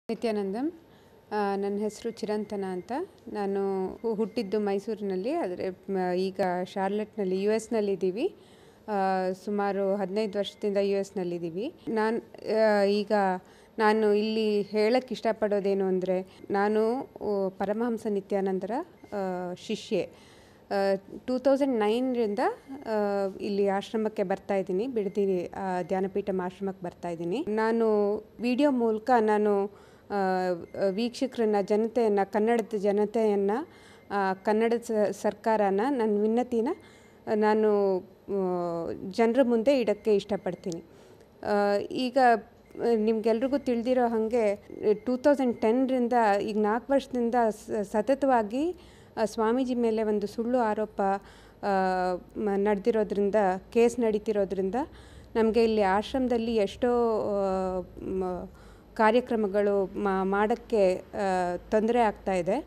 ನಿತ್ಯಾನಂದಂ ಆ, ನನ್ನ ಹೆಸರು ಚಿರಂತನ ಅಂತ ನಾನು ಹು- ಹುಟ್ಟಿದ್ದು ಮೈಸೂರಿನಲ್ಲಿ ಆದರೆ ಮ- ಈಗ ಶಾರ್ಲೆಟ್ನಲ್ಲಿ ಯು ಎಸ್ನಲ್ಲಿದ್ದೀವಿ ಸುಮಾರು ಹದಿನೈದು ವರ್ಷದಿಂದ ಯು ಎಸ್ನಲ್ಲಿದ್ದೀವಿ ನಾನು ಈಗ ನಾನು ಇಲ್ಲಿ ಹೇಳಕ್ಕೆ ಇಷ್ಟಪಡೋದೇನು ಅಂದರೆ ನಾನು ಆ, ಪರಮಹಂಸ ನಿತ್ಯಾನಂದರ ಆ, ಶಿಷ್ಯೆ ಟೂ ತೌಸಂಡ್ ನೈನ್ರಿಂದ ಇಲ್ಲಿ ಆಶ್ರಮಕ್ಕೆ ಬರ್ತಾ ಇದ್ದೀನಿ ಬಿಡದಿ ಆ, ಧ್ಯಾನಪೀಠಂ ಆಶ್ರಮಕ್ಕೆ ಬರ್ತಾ ಇದ್ದೀನಿ ನಾನು ವಿಡಿಯೋ ಮೂಲಕ ನಾನು ಆ, ವೀಕ್ಷಕರನ್ನ ಜನತೆಯನ್ನು ಕನ್ನಡದ ಜನತೆಯನ್ನು ಕನ್ನಡದ ಸ- ಸರ್ಕಾರನ ನನ್ನ ವಿನ್ನತಿನ ನಾನು ಜನರ ಮುಂದೆ ಇಡೋಕ್ಕೆ ಇಷ್ಟಪಡ್ತೀನಿ ಆ, ಈಗ ನಿಮ್ಗೆಲ್ರಿಗೂ ತಿಳಿದಿರೋ ಹಾಗೆ ಟೂ ತೌಸಂಡ್ ಟೆನ್ರಿಂದ ಈಗ ನಾಲ್ಕು ವರ್ಷದಿಂದ ಸ- ಸತತವಾಗಿ ಆ, ಸ್ವಾಮೀಜಿ ಮೇಲೆ ಒಂದು ಸುಳ್ಳು ಆರೋಪ ನಡೆದಿರೋದ್ರಿಂದ ಕೇಸ್ ನಡೀತಿರೋದ್ರಿಂದ ನಮಗೆ ಇಲ್ಲಿ ಆಶ್ರಮದಲ್ಲಿ ಎಷ್ಟೋ ಆ, ಮ- ಕಾರ್ಯಕ್ರಮಗಳು ಮಾಡೋಕ್ಕೆ ತೊಂದರೆ ಆಗ್ತಾ ಇದೆ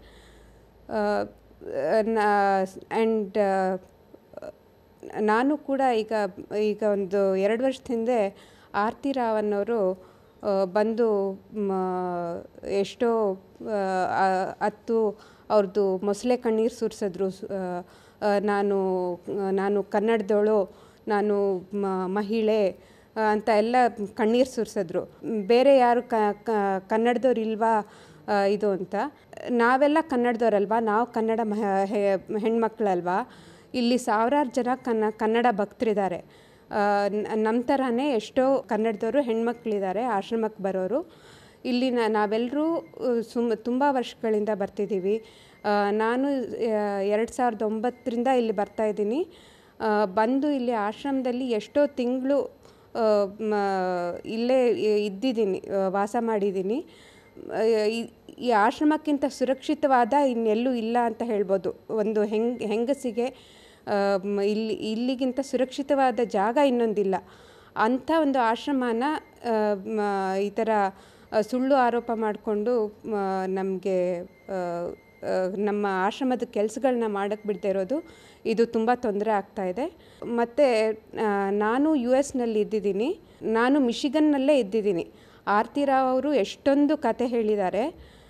ಆ್ಯಂಡ್ ನಾನು ಕೂಡ ಈಗ ಈಗ ಒಂದು ಎರಡು ವರ್ಷದ ಹಿಂದೆ ಆರ್ತಿ ರಾವ್ ಅನ್ನೋರು ಆ, ಬಂದು ಮ, ಎಷ್ಟೋ ಆ, ಆ- ಹತ್ತು ಅವ್ರದ್ದು ಮೊಸಳೆ ಕಣ್ಣೀರು ಸುರಿಸಿದ್ರು ನಾನು ನಾನು ಕನ್ನಡದವಳು ನಾನು ಮ- ಮಹಿಳೆ ಆ, ಅಂತ ಎಲ್ಲ ಕಣ್ಣೀರು ಸುರಿಸಿದ್ರು ಬೇರೆ ಯಾರು ಕ ಕ- ಕನ್ನಡದವ್ರು ಇಲ್ವಾ ಆ, ಇದು ಅಂತ ನಾವೆಲ್ಲ ಕನ್ನಡದವ್ರಲ್ವಾ ನಾವು ಕನ್ನಡ ಮಹ ಹೆ- ಹೆಣ್ಮಕ್ಳಲ್ವಾ ಇಲ್ಲಿ ಸಾವಿರಾರು ಜನ ಕನ್ನ ಕನ್ನಡ ಭಕ್ತರಿದ್ದಾರೆ ನಮ್ಮ ಥರನೇ ಎಷ್ಟೋ ಕನ್ನಡದವರು ಹೆಣ್ಮಕ್ಳಿದ್ದಾರೆ ಆಶ್ರಮಕ್ಕೆ ಬರೋರು ಇಲ್ಲಿ ನಾವೆಲ್ಲರೂ ಸುಮ್ ತುಂಬ ವರ್ಷಗಳಿಂದ ಬರ್ತಿದ್ದೀವಿ ಆ, ನಾನು ಎರಡು ಸಾವಿರದ ಒಂಬತ್ತರಿಂದ ಇಲ್ಲಿ ಬರ್ತಾ ಇದ್ದೀನಿ ಆ, ಬಂದು ಇಲ್ಲಿ ಆಶ್ರಮದಲ್ಲಿ ಎಷ್ಟೋ ತಿಂಗಳು ಇಲ್ಲೇ ಇದ್ದಿದ್ದೀನಿ ಆ, ವಾಸ ಮಾಡಿದ್ದೀನಿ ಆ, ಈ- ಈ ಆಶ್ರಮಕ್ಕಿಂತ ಸುರಕ್ಷಿತವಾದ ಇನ್ನೆಲ್ಲೂ ಇಲ್ಲ ಅಂತ ಹೇಳ್ಬೋದು ಒಂದು ಹೆಂಗ್ ಹೆಂಗಸಿಗೆ ಆ, ಮ- ಇಲ್ಲಿ ಇಲ್ಲಿಗಿಂತ ಸುರಕ್ಷಿತವಾದ ಜಾಗ ಇನ್ನೊಂದಿಲ್ಲ ಅಂಥ ಒಂದು ಆಶ್ರಮನ ಆ, ಮ- ಈ ಥರ ಆ, ಸುಳ್ಳು ಆರೋಪ ಮಾಡಿಕೊಂಡು ನಮಗೆ ನಮ್ಮ ಆಶ್ರಮದ ಕೆಲಸಗಳನ್ನ ಮಾಡೋಕ್ಕೆ ಬಿಡದೇ ಇರೋದು ಇದು ತುಂಬ ತೊಂದರೆ ಆಗ್ತಾ ಇದೆ ಮತ್ತು ನಾನು ಯು ಎಸ್ನಲ್ಲಿ ಇದ್ದಿದ್ದೀನಿ ನಾನು ಮಿಶಿಗನ್ನಲ್ಲೇ ಇದ್ದಿದ್ದೀನಿ ಆರ್ತಿ ರಾವ್ ಅವರು ಎಷ್ಟೊಂದು ಕತೆ ಹೇಳಿದ್ದಾರೆ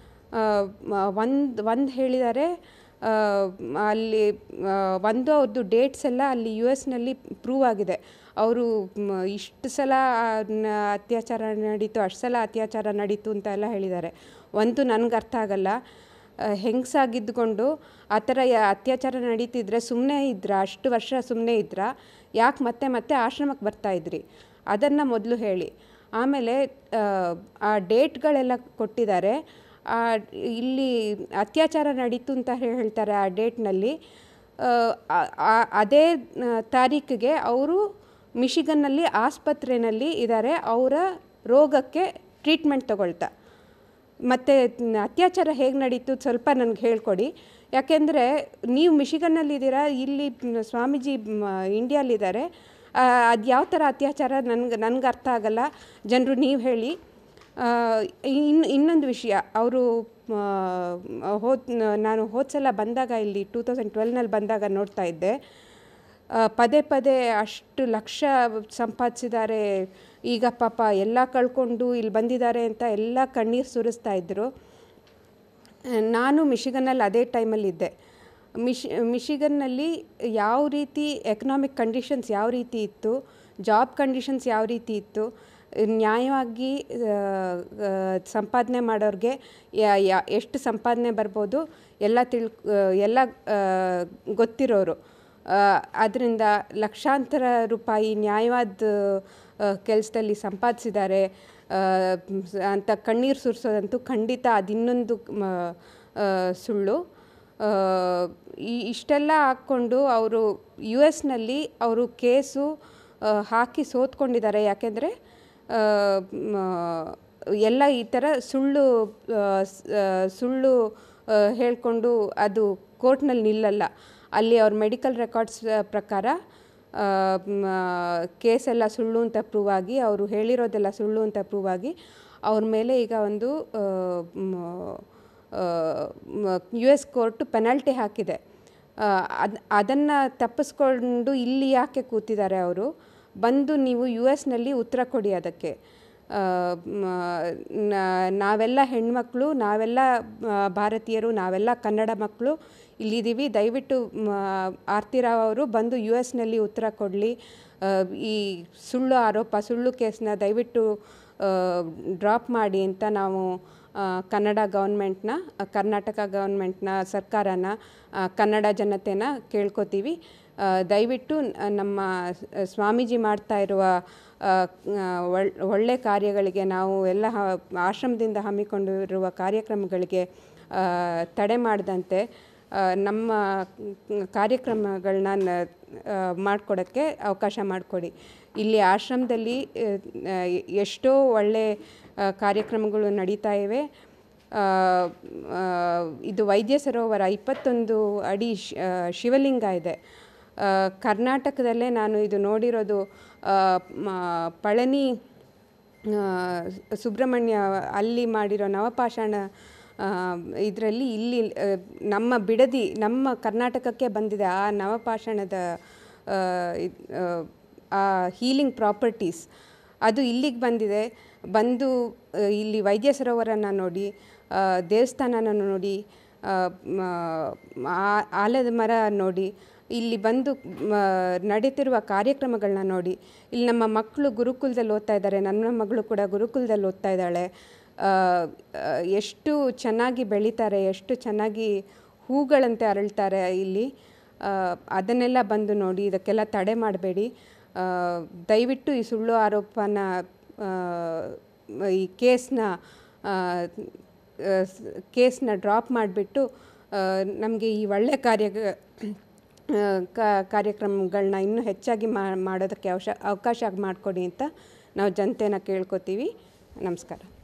ಒಂದು ಒಂದು ಹೇಳಿದ್ದಾರೆ ಆ, ಅಲ್ಲಿ ಆ, ಒಂದು ಅವ್ರದ್ದು ಡೇಟ್ಸ್ ಎಲ್ಲ ಅಲ್ಲಿ ಯು ಎಸ್ನಲ್ಲಿ ಪ್ರೂವ್ ಆಗಿದೆ ಅವರು ಇಷ್ಟು ಸಲ ಆ, ನ- ಅತ್ಯಾಚಾರ ನಡೀತು ಅಷ್ಟು ಸಲ ಅತ್ಯಾಚಾರ ನಡೀತು ಅಂತ ಎಲ್ಲ ಹೇಳಿದ್ದಾರೆ ಒಂದು ನನಗೆ ಅರ್ಥ ಆಗಲ್ಲ ಹೆಂಗಸಾಗಿದ್ದುಕೊಂಡು ಆ ಥರ ಯ- ಅತ್ಯಾಚಾರ ನಡೀತಿದ್ರೆ ಸುಮ್ಮನೆ ಇದ್ರ ಅಷ್ಟು ವರ್ಷ ಸುಮ್ಮನೆ ಇದ್ರ ಯಾಕೆ ಮತ್ತೆ ಮತ್ತೆ ಆಶ್ರಮಕ್ಕೆ ಬರ್ತಾ ಇದ್ರಿ ಅದನ್ನು ಮೊದಲು ಹೇಳಿ ಆಮೇಲೆ ಆ, ಆ ಡೇಟ್ಗಳೆಲ್ಲ ಕೊಟ್ಟಿದ್ದಾರೆ ಆ ಇಲ್ಲಿ ಅತ್ಯಾಚಾರ ನಡೀತು ಅಂತ ಹೇ- ಹೇಳ್ತಾರೆ ಆ ಡೇಟ್ನಲ್ಲಿ ಆ- ಆ- ಅದೇ ಆ, ತಾರೀಕಿಗೆ ಅವರು ಮಿಶಿಗನ್ನಲ್ಲಿ ಆಸ್ಪತ್ರೆಯಲ್ಲಿ ಇದ್ದಾರೆ ಅವರ ರೋಗಕ್ಕೆ ಟ್ರೀಟ್ಮೆಂಟ್ ತಗೊಳ್ತಾ ಮತ್ತು ಅತ್ಯಾಚಾರ ಹೇಗೆ ನಡೀತು ಸ್ವಲ್ಪ ನನಗೆ ಹೇಳ್ಕೊಡಿ ಯಾಕೆಂದರೆ ನೀವು ಮಿಶಿಗನ್ನಲ್ಲಿದ್ದೀರಾ ಇಲ್ಲಿ ಮ್, ಸ್ವಾಮೀಜಿ ಇಂಡಿಯಾಲಿದ್ದಾರೆ ಅದು ಯಾವ ಥರ ಅತ್ಯಾಚಾರ ನನಗೆ ನನಗೆ ಅರ್ಥ ಆಗಲ್ಲ ಜನರು ನೀವು ಹೇಳಿ ಆ, ಇನ್ನು ಇನ್ನೊಂದು ವಿಷಯ ಅವರು ಹೋದ್ ನಾನು ಹೋದ ಸಲ ಬಂದಾಗ ಇಲ್ಲಿ ಟೂ ತೌಸಂಡ್ ಟ್ವೆಲ್ನಲ್ಲಿ ಬಂದಾಗ ನೋಡ್ತಾ ಇದ್ದೆ ಆ, ಪದೇ ಪದೇ ಅಷ್ಟು ಲಕ್ಷ ಸಂಪಾದಿಸಿದ್ದಾರೆ ಈಗ ಪಾಪ ಎಲ್ಲ ಕಳ್ಕೊಂಡು ಇಲ್ಲಿ ಬಂದಿದ್ದಾರೆ ಅಂತ ಎಲ್ಲ ಕಣ್ಣೀರು ಸುರಿಸ್ತಾ ಇದ್ದರು ನಾನು ಮಿಶಿಗನ್ನಲ್ಲಿ ಅದೇ ಟೈಮಲ್ಲಿದ್ದೆ ಮಿಶ್ ಮಿಶಿಗನ್ನಲ್ಲಿ ಯಾವ ರೀತಿ ಎಕನಾಮಿಕ್ ಕಂಡೀಷನ್ಸ್ ಯಾವ ರೀತಿ ಇತ್ತು ಜಾಬ್ ಕಂಡೀಷನ್ಸ್ ಯಾವ ರೀತಿ ಇತ್ತು ನ್ಯಾಯವಾಗಿ ಆ, ಸಂಪಾದನೆ ಮಾಡೋರಿಗೆ ಯಾ- ಯಾ- ಎಷ್ಟು ಸಂಪಾದನೆ ಬರ್ಬೋದು ಎಲ್ಲ ತಿಳ್ ಎಲ್ಲ ಆ, ಗೊತ್ತಿರೋರು ಅದರಿಂದ ಲಕ್ಷಾಂತರ ರೂಪಾಯಿ ನ್ಯಾಯವಾದ ಕೆಲಸದಲ್ಲಿ ಸಂಪಾದಿಸಿದ್ದಾರೆ ಆ, ಅಂತ ಕಣ್ಣೀರು ಸುರಿಸೋದಂತೂ ಖಂಡಿತ ಅದಿನ್ನೊಂದು ಮ, ಆ, ಸುಳ್ಳು ಆ, ಈ ಇಷ್ಟೆಲ್ಲ ಹಾಕ್ಕೊಂಡು ಅವರು ಯು ಎಸ್ನಲ್ಲಿ ಅವರು ಕೇಸು ಆ, ಹಾಕಿ ಸೋತ್ಕೊಂಡಿದ್ದಾರೆ ಯಾಕೆಂದರೆ ಎಲ್ಲ ಈ ಥರ ಸುಳ್ಳು ಆ, ಸ್- ಆ, ಸುಳ್ಳು ಹೇಳಿಕೊಂಡು ಅದು ಕೋರ್ಟ್ನಲ್ಲಿ ನಿಲ್ಲಲ್ಲ ಅಲ್ಲಿ ಅವ್ರ ಮೆಡಿಕಲ್ ರೆಕಾರ್ಡ್ಸ್ ಪ್ರಕಾರ ಆ, ಮ, ಕೇಸೆಲ್ಲ ಸುಳ್ಳು ಅಂತ ಪ್ರೂವ್ ಆಗಿ ಅವರು ಹೇಳಿರೋದೆಲ್ಲ ಸುಳ್ಳು ಅಂತ ಪ್ರೂವ್ ಆಗಿ ಅವ್ರ ಮೇಲೆ ಈಗ ಒಂದು ಯು ಎಸ್ ಕೋರ್ಟು ಪೆನಲ್ಟಿ ಹಾಕಿದೆ ಅದು ಅದನ್ನು ತಪ್ಪಿಸ್ಕೊಂಡು ಇಲ್ಲಿ ಯಾಕೆ ಕೂತಿದ್ದಾರೆ ಅವರು ಬಂದು ನೀವು ಯು ಎಸ್ನಲ್ಲಿ ಉತ್ತರ ಕೊಡಿ ಅದಕ್ಕೆ ಆ, ಮ, ನ- ನಾವೆಲ್ಲ ಹೆಣ್ಮಕ್ಳು ನಾವೆಲ್ಲ ಆ, ಭಾರತೀಯರು ನಾವೆಲ್ಲ ಕನ್ನಡ ಮಕ್ಕಳು ಇಲ್ಲಿದ್ದೀವಿ ದಯವಿಟ್ಟು ಮ, ಆರ್ತಿ ರಾವ್ ಅವರು ಬಂದು ಯು ಎಸ್ನಲ್ಲಿ ಉತ್ತರ ಕೊಡಲಿ ಈ ಸುಳ್ಳು ಆರೋಪ ಸುಳ್ಳು ಕೇಸ್ನ ದಯವಿಟ್ಟು ಡ್ರಾಪ್ ಮಾಡಿ ಅಂತ ನಾವು ಆ, ಕನ್ನಡ ಗೌರ್ಮೆಂಟ್ನ ಆ, ಕರ್ನಾಟಕ ಗೌರ್ಮೆಂಟ್ನ ಸರ್ಕಾರನ ಆ, ಕನ್ನಡ ಜನತೆನ ಕೇಳ್ಕೊತೀವಿ ಆ, ದಯವಿಟ್ಟು ನ- ನಮ್ಮ ಸ- ಸ್ವಾಮೀಜಿ ಮಾಡ್ತಾ ಇರುವ ಆ, ಆ, ಒಳ್- ಒಳ್ಳೆ ಕಾರ್ಯಗಳಿಗೆ ನಾವು ಎಲ್ಲ ಹ- ಆಶ್ರಮದಿಂದ ಹಮ್ಮಿಕೊಂಡಿರುವ ಕಾರ್ಯಕ್ರಮಗಳಿಗೆ ಆ, ತಡೆ ಮಾಡದಂತೆ ಆ, ನಮ್ಮ ಕಾರ್ಯಕ್ರಮಗಳನ್ನ ಮಾಡಿಕೊಡೋಕ್ಕೆ ಅವಕಾಶ ಮಾಡಿಕೊಡಿ ಇಲ್ಲಿ ಆಶ್ರಮದಲ್ಲಿ ಆ, ಆ, ಎಷ್ಟೋ ಒಳ್ಳೆ ಆ, ಕಾರ್ಯಕ್ರಮಗಳು ನಡೀತಾ ಇವೆ ಆ, ಆ, ಇದು ವೈದ್ಯ ಸರೋವರ ಇಪ್ಪತ್ತೊಂದು ಅಡಿ ಶ್- ಆ, ಶಿವಲಿಂಗ ಇದೆ ಆ, ಕರ್ನಾಟಕದಲ್ಲೇ ನಾನು ಇದು ನೋಡಿರೋದು ಆ, ಮ- ಪಳನಿ ಆ, ಸುಬ್ರಹ್ಮಣ್ಯ ಅಲ್ಲಿ ಮಾಡಿರೋ ನವಪಾಷಾಣ ಇದರಲ್ಲಿ ಇಲ್ಲಿ ಆ, ನಮ್ಮ ಬಿಡದಿ ನಮ್ಮ ಕರ್ನಾಟಕಕ್ಕೆ ಬಂದಿದೆ ಆ ನವಪಾಷಾಣದ ಆ, ಇದ್- ಆ, ಆ ಹೀಲಿಂಗ್ ಪ್ರಾಪರ್ಟೀಸ್ ಅದು ಇಲ್ಲಿಗೆ ಬಂದಿದೆ ಬಂದು ಆ, ಇಲ್ಲಿ ವೈದ್ಯ ಸರೋವರನ ನೋಡಿ ಆ, ದೇವಸ್ಥಾನನ ನೋಡಿ ಆ, ಮ- ಆ- ಆಲದ ಮರ ನೋಡಿ ಇಲ್ಲಿ ಬಂದು ಮ, ನಡೀತಿರುವ ಕಾರ್ಯಕ್ರಮಗಳನ್ನ ನೋಡಿ ಇಲ್ಲಿ ನಮ್ಮ ಮಕ್ಕಳು ಗುರುಕುಲದಲ್ಲಿ ಓದ್ತಾ ಇದ್ದಾರೆ ನನ್ನ ಮಗಳು ಕೂಡ ಗುರುಕುಲದಲ್ಲಿ ಓದ್ತಾ ಇದ್ದಾಳೆ ಆ, ಆ, ಎಷ್ಟು ಚೆನ್ನಾಗಿ ಬೆಳೀತಾರೆ ಎಷ್ಟು ಚೆನ್ನಾಗಿ ಹೂಗಳಂತೆ ಅರಳ್ತಾರೆ ಇಲ್ಲಿ ಆ, ಅದನ್ನೆಲ್ಲ ಬಂದು ನೋಡಿ ಇದಕ್ಕೆಲ್ಲ ತಡೆ ಮಾಡಬೇಡಿ ದಯವಿಟ್ಟು ಈ ಸುಳ್ಳು ಆರೋಪನ ಆ, ಈ ಕೇಸ್ನ ಆ, ಆ, ಸ್- ಕೇಸ್ನ ಡ್ರಾಪ್ ಮಾಡಿಬಿಟ್ಟು ನಮಗೆ ಈ ಒಳ್ಳೆ ಕಾರ್ಯ ಆ, ಕ- ಕಾರ್ಯಕ್ರಮಗಳನ್ನ ಇನ್ನೂ ಹೆಚ್ಚಾಗಿ ಮಾ- ಮಾಡೋದಕ್ಕೆ ಅವಶ ಅವಕಾಶ ಮಾಡಿಕೊಡಿ ಅಂತ ನಾವು ಜನತೆನ ಕೇಳ್ಕೊತೀವಿ ನಮಸ್ಕಾರ